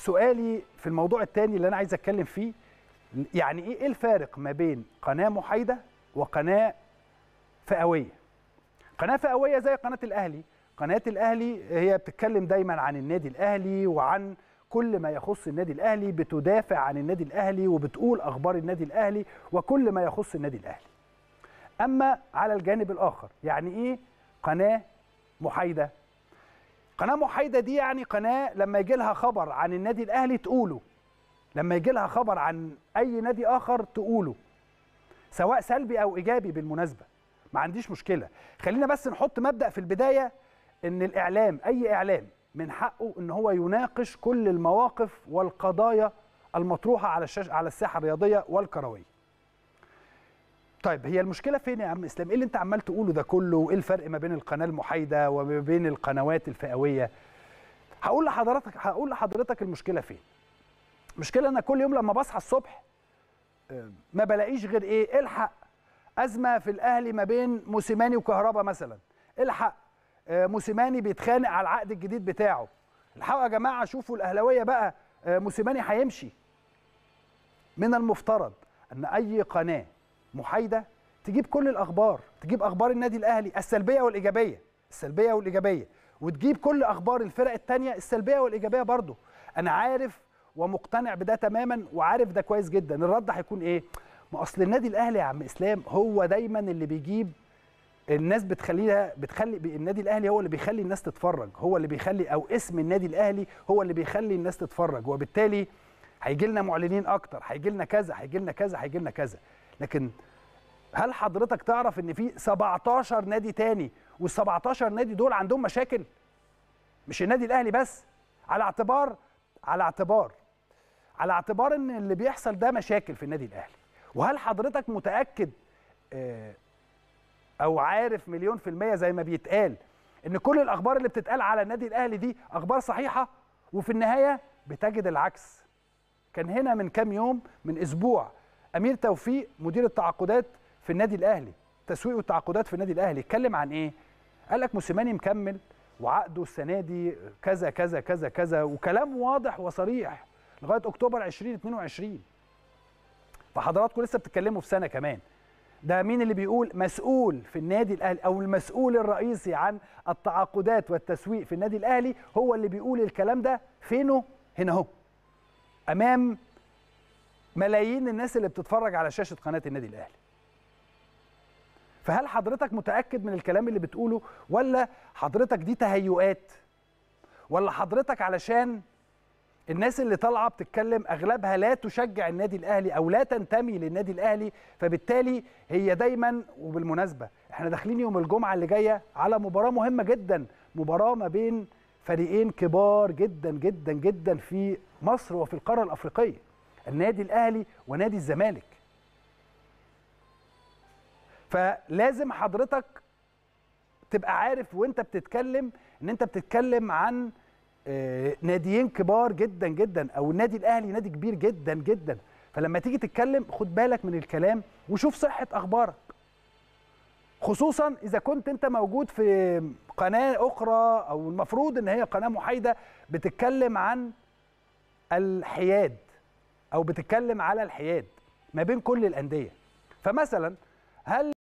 سؤالي في الموضوع الثاني اللي انا عايز اتكلم فيه يعني ايه ايه الفارق ما بين قناه محايده وقناه فئويه قناه فئويه زي قناه الاهلي قناه الاهلي هي بتتكلم دايما عن النادي الاهلي وعن كل ما يخص النادي الاهلي بتدافع عن النادي الاهلي وبتقول اخبار النادي الاهلي وكل ما يخص النادي الاهلي اما على الجانب الاخر يعني ايه قناه محايده قناه محايده دي يعني قناه لما يجي لها خبر عن النادي الاهلي تقوله لما يجي لها خبر عن اي نادي اخر تقوله سواء سلبي او ايجابي بالمناسبه ما عنديش مشكله خلينا بس نحط مبدا في البدايه ان الاعلام اي اعلام من حقه ان هو يناقش كل المواقف والقضايا المطروحه على الشاشه على الساحه الرياضيه والكرويه طيب هي المشكله فين يا عم اسلام ايه اللي انت عمال تقوله ده كله وايه الفرق ما بين القناه المحايده وما بين القنوات الفئويه هقول لحضرتك هقول لحضرتك المشكله فين المشكله انا كل يوم لما بصحى الصبح ما بلاقيش غير ايه الحق ازمه في الاهلي ما بين موسيماني وكهربا مثلا الحق موسيماني بيتخانق على العقد الجديد بتاعه الحقوا يا جماعه شوفوا الاهلاويه بقى موسيماني هيمشي من المفترض ان اي قناه محايده تجيب كل الاخبار تجيب اخبار النادي الاهلي السلبيه والايجابيه السلبيه والايجابيه وتجيب كل اخبار الفرق الثانيه السلبيه والايجابيه برضه انا عارف ومقتنع بده تماما وعارف ده كويس جدا الرد هيكون ايه ما اصل النادي الاهلي يا عم اسلام هو دايما اللي بيجيب الناس بتخليها بتخلي النادي الاهلي هو اللي بيخلي الناس تتفرج هو اللي بيخلي او اسم النادي الاهلي هو اللي بيخلي الناس تتفرج وبالتالي هيجي لنا معلنين اكتر هيجي لنا كذا هيجي لنا كذا هيجي لنا كذا لكن هل حضرتك تعرف ان في 17 نادي تاني وال 17 نادي دول عندهم مشاكل مش النادي الاهلي بس على اعتبار على اعتبار على اعتبار ان اللي بيحصل ده مشاكل في النادي الاهلي وهل حضرتك متاكد او عارف مليون في الميه زي ما بيتقال ان كل الاخبار اللي بتتقال على النادي الاهلي دي اخبار صحيحه وفي النهايه بتجد العكس كان هنا من كام يوم من اسبوع امير توفيق مدير التعاقدات في النادي الاهلي تسويق التعاقدات في النادي الاهلي اتكلم عن ايه قال لك موسيماني مكمل وعقده السنه دي كذا كذا كذا كذا وكلام واضح وصريح لغايه اكتوبر 2022 فحضراتكم لسه بتتكلموا في سنه كمان ده مين اللي بيقول مسؤول في النادي الاهلي او المسؤول الرئيسي عن التعاقدات والتسويق في النادي الاهلي هو اللي بيقول الكلام ده فينه هنا اهو امام ملايين الناس اللي بتتفرج على شاشه قناه النادي الاهلي فهل حضرتك متاكد من الكلام اللي بتقوله ولا حضرتك دي تهيؤات ولا حضرتك علشان الناس اللي طالعه بتتكلم اغلبها لا تشجع النادي الاهلي او لا تنتمي للنادي الاهلي فبالتالي هي دايما وبالمناسبه احنا داخلين يوم الجمعه اللي جايه على مباراه مهمه جدا مباراه ما بين فريقين كبار جدا جدا جدا في مصر وفي القاره الافريقيه النادي الاهلي ونادي الزمالك فلازم حضرتك تبقى عارف وانت بتتكلم ان انت بتتكلم عن ناديين كبار جدا جدا او النادي الاهلي نادي كبير جدا جدا فلما تيجي تتكلم خد بالك من الكلام وشوف صحه اخبارك خصوصا اذا كنت انت موجود في قناه اخرى او المفروض ان هي قناه محايده بتتكلم عن الحياد او بتتكلم على الحياد ما بين كل الانديه فمثلا هل